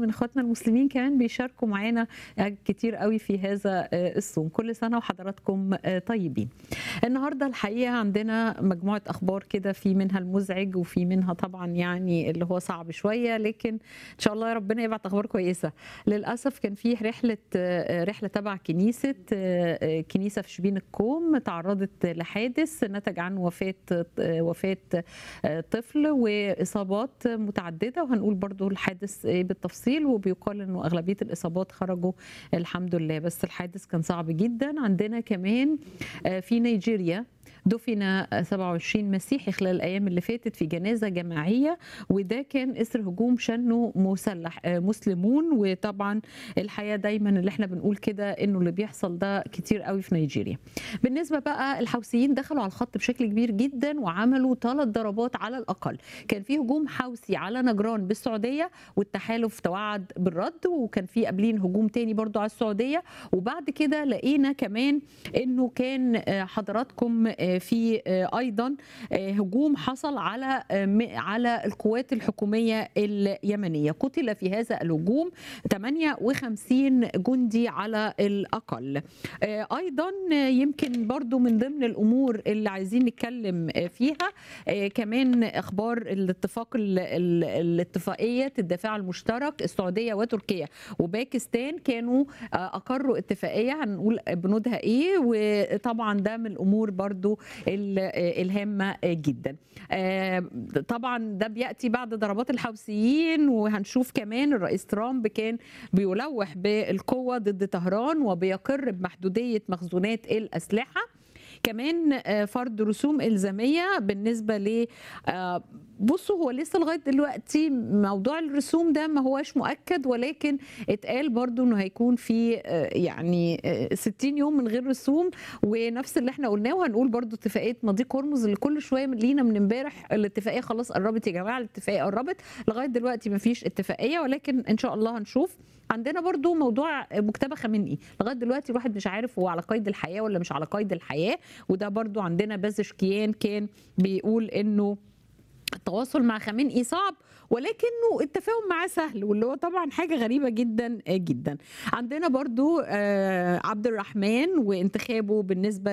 من اخواتنا المسلمين كمان بيشاركوا معانا كتير قوي في هذا الصوم كل سنه وحضراتكم طيبين النهارده الحقيقه عندنا مجموعه اخبار كده في منها المزعج وفي منها طبعا يعني اللي هو صعب شويه لكن ان شاء الله يا ربنا يبعت اخبار كويسه للاسف كان في رحله رحله تبع كنيسه كنيسه في شبين الكوم تعرضت لحادث نتج عنه وفاه وفاه طفل واصابات متعدده وهنقول برضو الحادث بالتفصيل وبيقال انه اغلبيه الاصابات خرجوا الحمد لله بس الحادث كان صعب جدا عندنا كمان في نيجيريا دفن 27 مسيحي خلال الايام اللي فاتت في جنازه جماعيه وده كان اثر هجوم شنه مسلح مسلمون وطبعا الحياه دايما اللي احنا بنقول كده انه اللي بيحصل ده كتير قوي في نيجيريا. بالنسبه بقى الحوثيين دخلوا على الخط بشكل كبير جدا وعملوا ثلاث ضربات على الاقل، كان في هجوم حوثي على نجران بالسعوديه والتحالف توعد بالرد وكان في قبلين هجوم تاني برضو على السعوديه وبعد كده لقينا كمان انه كان حضراتكم في ايضا هجوم حصل على على القوات الحكوميه اليمنيه قتل في هذا الهجوم 58 جندي على الاقل ايضا يمكن برضو من ضمن الامور اللي عايزين نتكلم فيها كمان اخبار الاتفاق الاتفاقيه الدفاع المشترك السعوديه وتركيا وباكستان كانوا اقروا اتفاقيه هنقول بنودها ايه وطبعا ده من الامور برضو الهامه جدا طبعا ده بياتي بعد ضربات الحوثيين وهنشوف كمان الرئيس ترامب كان بيلوح بالقوه ضد طهران وبيقر بمحدوديه مخزونات الاسلحه كمان فرض رسوم الزاميه بالنسبه ل بصوا هو لسه لغايه دلوقتي موضوع الرسوم ده ما هواش مؤكد ولكن اتقال برضو انه هيكون في يعني 60 يوم من غير رسوم ونفس اللي احنا قلناه وهنقول برضو اتفاقيه مضيق هرمز اللي كل شويه لينا من امبارح الاتفاقيه خلاص قربت يا جماعه الاتفاقيه قربت لغايه دلوقتي ما فيش اتفاقيه ولكن ان شاء الله هنشوف عندنا برضو موضوع مكتبه خامنئي لغايه دلوقتي الواحد مش عارف هو على قيد الحياه ولا مش على قيد الحياه وده برضو عندنا بازشكيان كان بيقول انه التواصل مع خامنئي صعب ولكنه التفاهم معاه سهل واللي هو طبعا حاجة غريبة جدا جدا عندنا برضو عبد الرحمن وانتخابه بالنسبة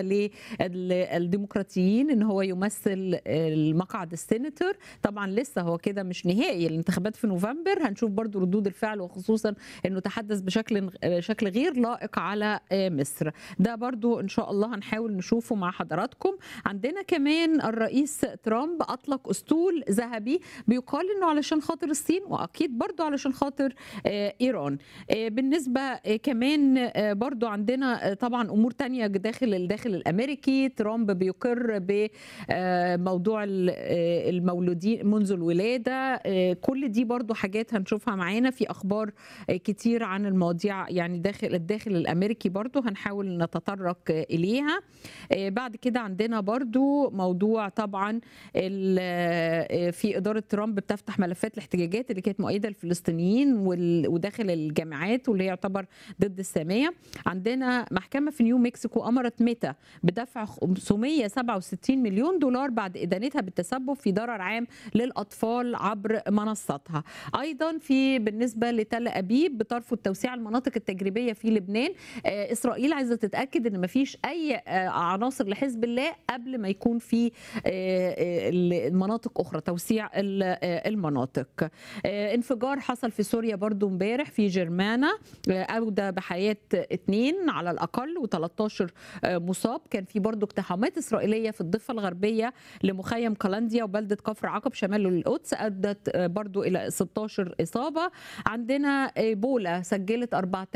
للديمقراطيين ان هو يمثل المقعد السيناتور طبعا لسه هو كده مش نهائي الانتخابات في نوفمبر هنشوف برضو ردود الفعل وخصوصا انه تحدث بشكل شكل غير لائق على مصر ده برضو ان شاء الله هنحاول نشوفه مع حضراتكم عندنا كمان الرئيس ترامب اطلق اسطول ذهبي بيقال انه علشان خاطر الصين واكيد برضو علشان خاطر ايران بالنسبه كمان برضو عندنا طبعا امور تانية داخل الداخل الامريكي ترامب بيقر بموضوع المولودين منذ الولاده كل دي برضو حاجات هنشوفها معانا في اخبار كتير عن المواضيع يعني داخل الداخل الامريكي برضو هنحاول نتطرق اليها بعد كده عندنا برضو موضوع طبعا في اداره ترامب بتفتح ملفات الاحتجاجات اللي كانت مؤيده للفلسطينيين وداخل الجامعات واللي يعتبر ضد الساميه عندنا محكمه في نيو مكسيكو امرت ميتا بدفع 567 مليون دولار بعد ادانتها بالتسبب في ضرر عام للاطفال عبر منصاتها ايضا في بالنسبه لتل ابيب بترفض توسيع المناطق التجريبيه في لبنان اسرائيل عايزه تتاكد ان مفيش اي عناصر لحزب الله قبل ما يكون في مناطق اخرى توسيع المناطق انفجار حصل في سوريا برضو امبارح في جرمانا اودى بحياه اثنين على الاقل و13 مصاب كان في برضو اقتحامات اسرائيليه في الضفه الغربيه لمخيم قلنديا وبلده كفر عقب شمال القدس ادت برضو الى 16 اصابه عندنا ايبولا سجلت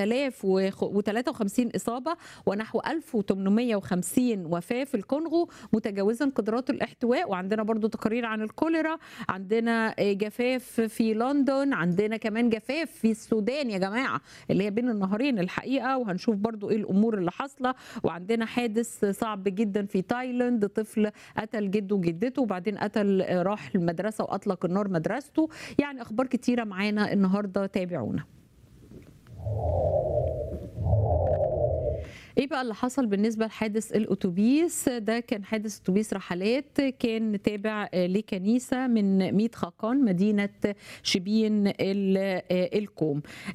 4053 اصابه ونحو 1850 وفاه في الكونغو متجاوزا قدرات الاحتواء وعندنا برضو تقارير عن الكوليرا عندنا جفاف في لندن عندنا كمان جفاف في السودان يا جماعه اللي هي بين النهرين الحقيقه وهنشوف برضو ايه الامور اللي حاصله وعندنا حادث صعب جدا في تايلاند طفل قتل جده وجدته وبعدين قتل راح المدرسه واطلق النار مدرسته يعني اخبار كتيره معانا النهارده تابعونا ايه بقى اللي حصل بالنسبه لحادث الاتوبيس ده كان حادث اتوبيس رحلات كان تابع لكنيسه من ميت خاقان مدينه شبين الكوم